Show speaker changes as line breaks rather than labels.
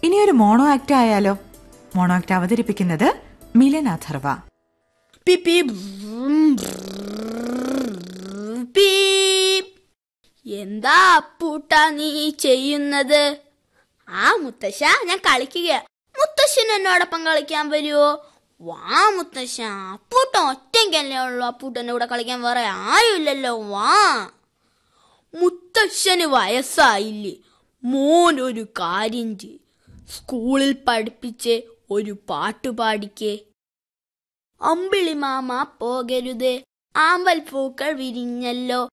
ഇനി ഒരു mono act ആയാലോ മോണോ ആക്ട് അവതരിപ്പിക്കുന്നത് മിലൻ അഥർവ
പിപി ബ്രും, പീപ്. എന്താ അപ്പൂട്ട നീ ചെയ്യുന്നത് ആ മുത്തശ്ശ ഞാൻ കളിക്കുക മുത്തശ്ശൻ എന്നോടൊപ്പം കളിക്കാൻ വരുമോ വാ മുത്തശ്ശ അപ്പൂട്ടൻ ഒറ്റയ്ക്കല്ലേ ഉള്ളൂ അപ്പൂട്ടൻ്റെ കൂടെ കളിക്കാൻ വേറെ ആരുമില്ലല്ലോ വാ മുത്തശ്ശന് വയസ്സായില്ലേ മോൻ ഒരു കാര്യം ചെയ് സ്കൂളിൽ പഠിപ്പിച്ച് ഒരു പാട്ട് പാടിക്കേ അമ്പിളി മാമ പോകരുത് ആമ്പൽ പൂക്കൾ വിരിഞ്ഞല്ലോ